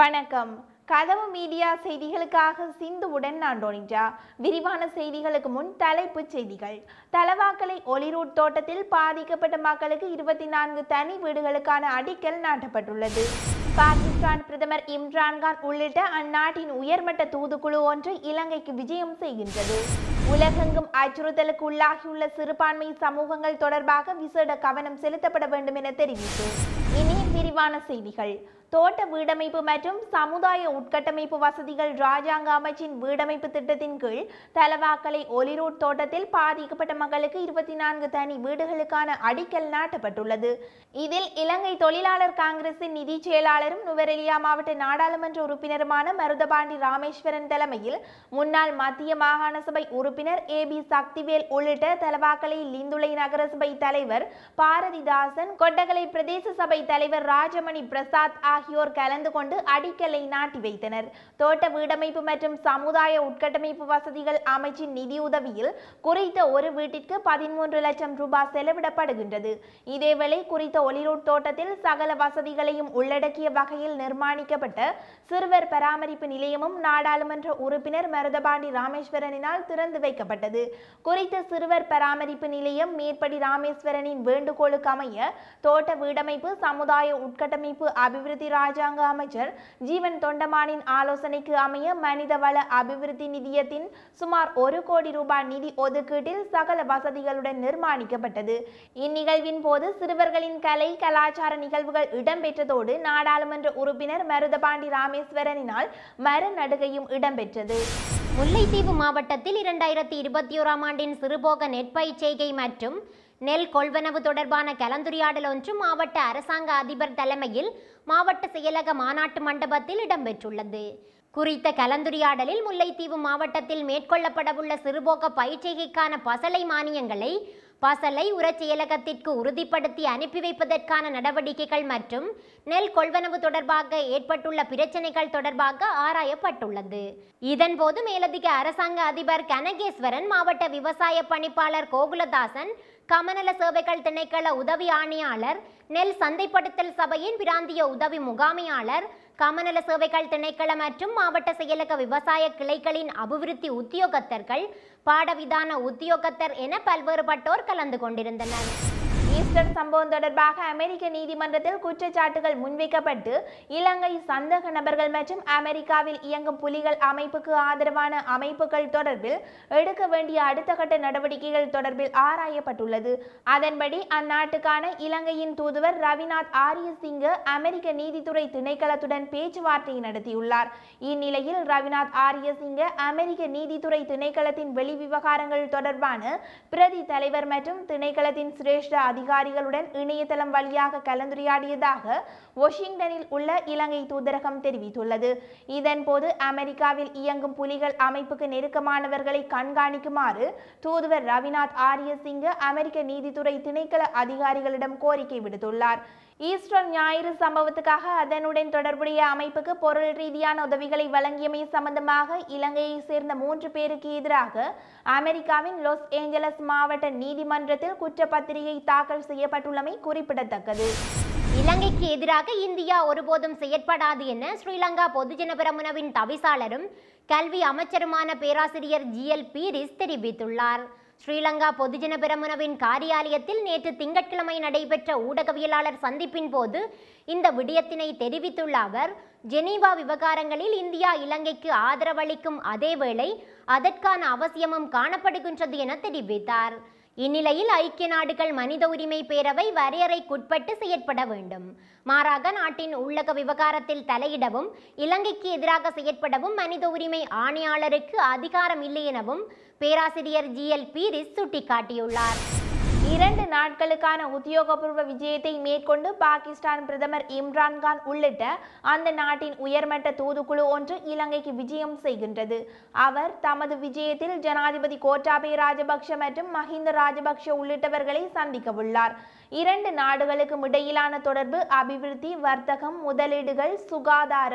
வணக்கம் கதவு மீடியா செய்திகளுக்காக சிந்துவுடன் நான் டோனிஜா விரிவான செய்திகளுக்கு முன் தலைப்புச் செய்திகள் தலவாக்கலை ஒலிரூட் தோட்டத்தில் பாதிக்கப்பட்ட மக்களுக்கு இருபத்தி நான்கு தனி வீடுகளுக்கான அடிக்கல் நாட்டப்பட்டுள்ளது பாகிஸ்தான் பிரதமர் இம்ரான்கான் உள்ளிட்ட அந்நாட்டின் உயர்மட்ட தூதுக்குழு ஒன்று இலங்கைக்கு விஜயம் செய்கின்றது உலகெங்கும் அச்சுறுத்தலுக்கு உள்ளாகியுள்ள சிறுபான்மை சமூகங்கள் தொடர்பாக விசேட கவனம் செலுத்தப்பட வேண்டும் என தெரிவித்து இனி விரிவான செய்திகள் தோட்ட வீடமைப்பு மற்றும் சமுதாய உட்கட்டமைப்பு வசதிகள் ராஜாங்க அமைச்சின் வீடமைப்பு திட்டத்தின் கீழ் தலவாக்கலை ஒலிரோட் தோட்டத்தில் பாதிக்கப்பட்ட மக்களுக்கு இருபத்தி நான்கு தனி வீடுகளுக்கான அடிக்கல் நாட்டப்பட்டுள்ளது இதில் இலங்கை தொழிலாளர் காங்கிரசின் நிதி செயலாளரும் நுவரெலியா மாவட்ட நாடாளுமன்ற உறுப்பினருமான மருதபாண்டி ராமேஸ்வரன் தலைமையில் முன்னாள் மத்திய மாகாண சபை உறுப்பினர் ஏ பி சக்திவேல் உள்ளிட்ட தலவாக்கலை லிந்துளை நகரசபை தலைவர் பாரதிதாசன் கொட்டகலை பிரதேச சபை தலைவர் ராஜமணி பிரசாத் ஆகியோர் கலந்து கொண்டு அடிக்கலை நாட்டி வைத்தனர் தோட்ட வீடமைப்பு மற்றும் சமுதாய உட்கட்டமைப்பு வசதிகள் அமைச்சின் நிதியுதவியில் குறித்த ஒரு வீட்டிற்கு பதிமூன்று லட்சம் ரூபாய் செலவிடப்படுகின்றது இதேவேளை குறித்த ஒலிரோட் தோட்டத்தில் சகல வசதிகளையும் உள்ளடக்கிய வகையில் நிர்மாணிக்கப்பட்ட சிறுவர் பராமரிப்பு நிலையமும் நாடாளுமன்ற உறுப்பினர் மருதபாண்டி ராமேஸ்வரனினால் திறந்து வைக்கப்பட்டது குறித்த சிறுவர் பராமரிப்பு நிலையம் மேற்படி ராமேஸ்வரனின் வேண்டுகோளுக்கு அமைய தோட்ட வீடமைப்பு சமுதாய உட்கட்டமைப்பு அபிவிருத்தி ராஜாங்க அமைச்சர் ஜீவன் தொண்டமானின் ஆலோசனைக்கு அமைய மனிதவள அபிவிருத்தி நிதியத்தின் சுமார் ஒரு கோடி ரூபாய் நிதி ஒதுக்கீட்டில் சகல வசதிகளுடன் நிர்மாணிக்கப்பட்டது இந்நிகழ்வின் போது சிறுவர்களின் கலை கலாச்சார நிகழ்வுகள் இடம்பெற்றதோடு நாடாளுமன்ற உறுப்பினர் மருதபாண்டி ராமேஸ்வரனினால் மர நடுகையும் இடம்பெற்றது முல்லைத்தீவு மாவட்டத்தில் இரண்டாயிரத்தி இருபத்தி ஓராம் ஆண்டின் சிறுபோக நெற்பயிர் செய்கை மற்றும் நெல் கொள்வனவு தொடர்பான கலந்துரையாடல் ஒன்று மாவட்ட அரசாங்க அதிபர் தலைமையில் மாவட்ட செயலக மாநாட்டு மண்டபத்தில் இடம்பெற்றுள்ளது குறித்த கலந்துரையாடலில் முல்லைத்தீவு மாவட்டத்தில் மேற்கொள்ளப்படவுள்ள சிறுபோக பயிர்ச்செய்கைக்கான பசலை மானியங்களை பசலை உரச் செயலகத்திற்கு உறுதிப்படுத்தி அனுப்பி வைப்பதற்கான நடவடிக்கைகள் மற்றும் நெல் கொள்வனவு தொடர்பாக ஏற்பட்டுள்ள பிரச்சனைகள் தொடர்பாக ஆராயப்பட்டுள்ளது இதன்போது மேலதிக அரசாங்க அதிபர் கனகேஸ்வரன் மாவட்ட விவசாய பணிப்பாளர் கோகுலதாசன் கமநல சேவைகள் திணைக்கள உதவி ஆணையாளர் நெல் சந்தைப்படுத்தல் சபையின் பிராந்திய உதவி முகாமையாளர் கமநல சேவைகள் திணைக்கள மற்றும் மாவட்ட செயலக விவசாய கிளைகளின் அபிவிருத்தி உத்தியோகத்தர்கள் பாடவிதான உத்தியோகத்தர் என பல்வேறுபட்டோர் கலந்து கொண்டிருந்தனர் ஈஸ்டர் சம்பவம் தொடர்பாக அமெரிக்க நீதிமன்றத்தில் குற்றச்சாட்டுகள் முன்வைக்கப்பட்டு இலங்கை சந்தக நபர்கள் மற்றும் அமெரிக்காவில் இயங்கும் புலிகள் அமைப்புக்கு ஆதரவான அமைப்புகள் தொடர்பில் எடுக்க வேண்டிய அடுத்த கட்ட நடவடிக்கைகள் தொடர்பில் ஆராயப்பட்டுள்ளது அதன்படி அந்நாட்டுக்கான இலங்கையின் தூதுவர் ரவிநாத் ஆரியசிங்க அமெரிக்க நீதித்துறை திணைக்களத்துடன் பேச்சுவார்த்தை நடத்தியுள்ளார் இந்நிலையில் ரவிநாத் ஆரியசிங்க அமெரிக்க நீதித்துறை திணைக்களத்தின் வெளிவிவகாரங்கள் தொடர்பான பிரதி தலைவர் மற்றும் திணைக்களத்தின் சிரேஷ்ட அதிகாரிகளுடன் இணையதளம் வழியாக கலந்துரையாடியதாக வாஷிங்டனில் உள்ள இலங்கை தூதரகம் தெரிவித்துள்ளது இதன்போது அமெரிக்காவில் இயங்கும் புலிகள் அமைப்புக்கு நெருக்கமானவர்களை கண்காணிக்குமாறு தூதுவர் ரவிநாத் ஆரியசிங்க அமெரிக்க நீதித்துறை திணைக்கள அதிகாரிகளிடம் கோரிக்கை விடுத்துள்ளார் ஈஸ்டர் ஞாயிறு சம்பவத்துக்காக அதனுடன் தொடர்புடைய அமைப்புக்கு பொருள் ரீதியான உதவிகளை வழங்கியமை சம்பந்தமாக இலங்கையை சேர்ந்த மூன்று பேருக்கு எதிராக அமெரிக்காவின் லாஸ் ஏஞ்சலஸ் மாவட்ட நீதிமன்றத்தில் குற்றப்பத்திரிகை தாக்கல் செய்யப்பட்டுள்ளமை குறிப்பிடத்தக்கது இலங்கைக்கு எதிராக இந்தியா ஒருபோதும் செயற்படாது என ஸ்ரீலங்கா பொதுஜன பெரமுனவின் தவிசாளரும் கல்வி அமைச்சருமான பேராசிரியர் ஜி எல் பீரிஸ் தெரிவித்துள்ளார் ஸ்ரீலங்கா பொதுஜன பெரமுனவின் காரியாலயத்தில் நேற்று திங்கட்கிழமை நடைபெற்ற ஊடகவியலாளர் சந்திப்பின் போது இந்த விடயத்தினை தெரிவித்துள்ள அவர் ஜெனீவா விவகாரங்களில் இந்தியா இலங்கைக்கு ஆதரவளிக்கும் அதேவேளை அதற்கான அவசியமும் காணப்படுகின்றது என தெரிவித்தார் இந்நிலையில் ஐக்கிய நாடுகள் மனித உரிமை பேரவை வரையறைக்குட்பட்டு செயற்பட வேண்டும் மாறாக நாட்டின் உள்ளக விவகாரத்தில் தலையிடவும் இலங்கைக்கு எதிராக செயற்படவும் மனித உரிமை ஆணையாளருக்கு அதிகாரம் இல்லை எனவும் பேராசிரியர் ஜி எல் பீரிஸ் சுட்டிக்காட்டியுள்ளார் இரண்டு நாட்களுக்கான உத்தியோகபூர்வ விஜயத்தை மேற்கொண்டு பாகிஸ்தான் பிரதமர் இம்ரான்கான் உள்ளிட்ட அந்த நாட்டின் உயர்மட்ட தூதுக்குழு ஒன்று இலங்கைக்கு விஜயம் செய்கின்றது அவர் தமது விஜயத்தில் ஜனாதிபதி கோட்டாபய ராஜபக்ஷ மற்றும் மஹிந்த ராஜபக்ஷ உள்ளிட்டவர்களை சந்திக்க உள்ளார் இரண்டு நாடுகளுக்கும் இடையிலான தொடர்பு அபிவிருத்தி வர்த்தகம் முதலீடுகள் சுகாதாரம்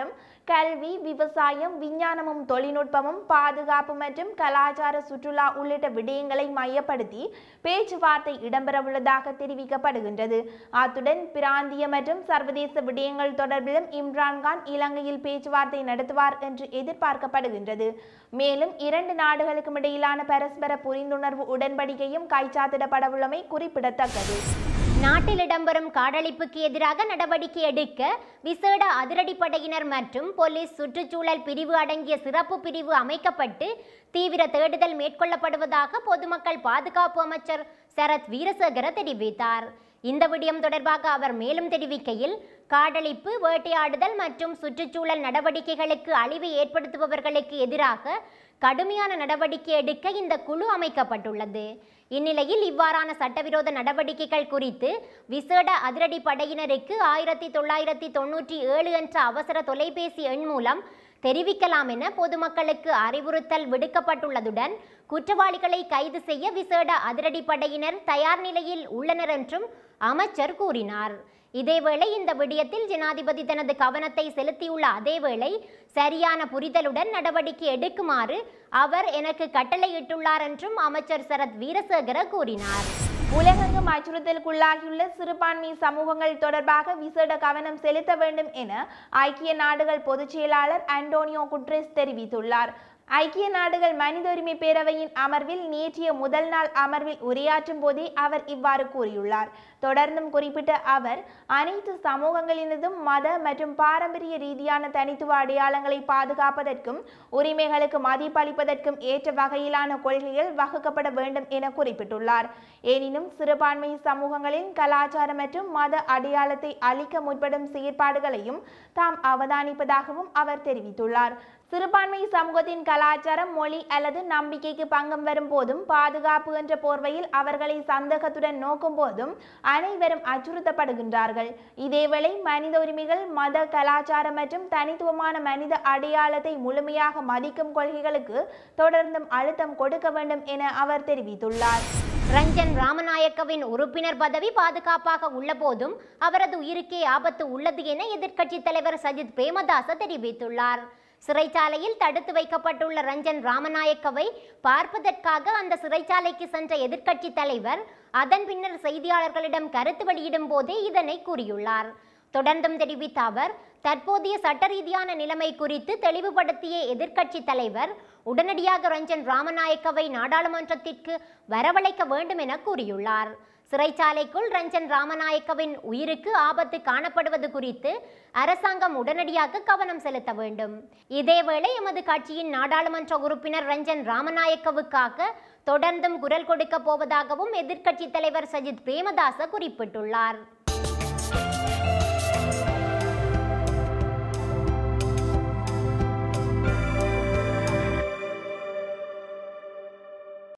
கல்வி விவசாயம் விஞ்ஞானமும் தொழில்நுட்பமும் பாதுகாப்பு மற்றும் கலாச்சார சுற்றுலா உள்ளிட்ட விடயங்களை மையப்படுத்தி பேச்சுவார்த்தை இடம்பெறவுள்ளதாக தெரிவிக்கப்படுகின்றது அத்துடன் பிராந்திய மற்றும் சர்வதேச விடயங்கள் தொடர்பிலும் இம்ரான்கான் இலங்கையில் பேச்சுவார்த்தை நடத்துவார் என்று எதிர்பார்க்கப்படுகின்றது மேலும் இரண்டு நாடுகளுக்கும் இடையிலான பரஸ்பர புரிந்துணர்வு உடன்படிக்கையும் கைச்சாத்திடப்படவுள்ளமை குறிப்பிடத்தக்கது நாட்டில் இடம்பெறும் காடழிப்புக்கு எதிராக நடவடிக்கை எடுக்க விசேட அதிரடிப்படையினர் மற்றும் போலீஸ் சுற்றுச்சூழல் பிரிவு அடங்கிய சிறப்பு பிரிவு அமைக்கப்பட்டு தீவிர தேடுதல் மேற்கொள்ளப்படுவதாக பொதுமக்கள் பாதுகாப்பு அமைச்சர் சரத் வீரசேகர தெரிவித்தார் இந்த விடயம் தொடர்பாக அவர் மேலும் தெரிவிக்கையில் காடழிப்பு வேட்டையாடுதல் மற்றும் சுற்றுச்சூழல் நடவடிக்கைகளுக்கு அழிவை ஏற்படுத்துபவர்களுக்கு எதிராக கடுமையான நடவடிக்கை எடுக்க இந்த குழு அமைக்கப்பட்டுள்ளது இந்நிலையில் இவ்வாறான சட்டவிரோத நடவடிக்கைகள் குறித்து விசேட அதிரடி படையினருக்கு ஆயிரத்தி தொள்ளாயிரத்தி தொன்னூற்றி ஏழு என்ற அவசர தொலைபேசி எண் மூலம் தெரிவிக்கலாம் என பொதுமக்களுக்கு அறிவுறுத்தல் விடுக்கப்பட்டுள்ளதுடன் குற்றவாளிகளை கைது செய்ய விசேட அதிரடி படையினர் தயார் நிலையில் உள்ளனர் என்றும் அமைச்சர் கூறினார் இதேவேளை இந்த விடயத்தில் ஜனாதிபதி தனது கவனத்தை செலுத்தியுள்ள அதேவேளை சரியான புரிதலுடன் நடவடிக்கை எடுக்குமாறு அவர் எனக்கு கட்டளையிட்டுள்ளார் என்றும் அமைச்சர் சரத் வீரசேகர கூறினார் உலகெங்கும் அச்சுறுத்தலுக்குள்ளாகியுள்ள சிறுபான்மை சமூகங்கள் தொடர்பாக விசேட கவனம் செலுத்த வேண்டும் என ஐக்கிய நாடுகள் பொதுச் செயலாளர் அண்டோனியோ குட்ரெஸ் தெரிவித்துள்ளார் ஐக்கிய நாடுகள் மனித உரிமை பேரவையின் அமர்வில் நேற்றைய முதல் நாள் அமர்வில் உரையாற்றும் போதே அவர் இவ்வாறு கூறியுள்ளார் தொடர்ந்தும் குறிப்பிட்ட அவர் அனைத்து சமூகங்களினதும் மத மற்றும் பாரம்பரிய ரீதியான தனித்துவ அடையாளங்களை பாதுகாப்பதற்கும் உரிமைகளுக்கு மதிப்பளிப்பதற்கும் ஏற்ற வகையிலான கொள்கைகள் வகுக்கப்பட வேண்டும் என குறிப்பிட்டுள்ளார் எனினும் சிறுபான்மை சமூகங்களின் கலாச்சார மற்றும் மத அடையாளத்தை அளிக்க முற்படும் செயற்பாடுகளையும் தாம் அவதானிப்பதாகவும் அவர் தெரிவித்துள்ளார் சிறுபான்மை சமூகத்தின் கலாச்சாரம் மொழி அல்லது நம்பிக்கைக்கு பங்கம் வரும் போதும் பாதுகாப்பு என்ற போர்வையில் அவர்களை சந்தேகத்துடன் நோக்கும் போதும் அனைவரும் அச்சுறுத்தப்படுகின்றார்கள் இதேவேளை மனித உரிமைகள் மத கலாச்சாரம் மற்றும் தனித்துவமான மனித அடையாளத்தை முழுமையாக மதிக்கும் கொள்கைகளுக்கு தொடர்ந்தும் அழுத்தம் கொடுக்க வேண்டும் என அவர் தெரிவித்துள்ளார் ரஞ்சன் ராமநாயக்கவின் உறுப்பினர் பதவி பாதுகாப்பாக உள்ள போதும் அவரது உயிருக்கே ஆபத்து உள்ளது என எதிர்க்கட்சித் தலைவர் சஜித் பிரேமதாச தெரிவித்துள்ளார் சிறைச்சாலையில் தடுத்து வைக்கப்பட்டுள்ள ரஞ்சன் ராமநாயக்கவை பார்ப்பதற்காக அந்த சிறைச்சாலைக்கு சென்ற எதிர்க்கட்சி தலைவர் அதன் பின்னர் செய்தியாளர்களிடம் கருத்து வெளியிடும் போதே இதனை கூறியுள்ளார் தொடர்ந்தும் தெரிவித்த அவர் தற்போதைய சட்ட ரீதியான நிலைமை குறித்து தெளிவுபடுத்திய எதிர்க்கட்சி தலைவர் உடனடியாக ரஞ்சன் ராமநாயக்கவை நாடாளுமன்றத்திற்கு வரவழைக்க வேண்டும் என கூறியுள்ளார் சிறைச்சாலைக்குள் ரஞ்சன் ராமநாயக்கவின் உயிருக்கு ஆபத்து காணப்படுவது குறித்து அரசாங்கம் உடனடியாக கவனம் செலுத்த வேண்டும் இதேவேளை எமது கட்சியின் நாடாளுமன்ற உறுப்பினர் ரஞ்சன் ராமநாயக்கவுக்காக தொடர்ந்தும் குரல் கொடுக்க போவதாகவும் எதிர்க்கட்சித் தலைவர் சஜித் பிரேமதாச குறிப்பிட்டுள்ளார்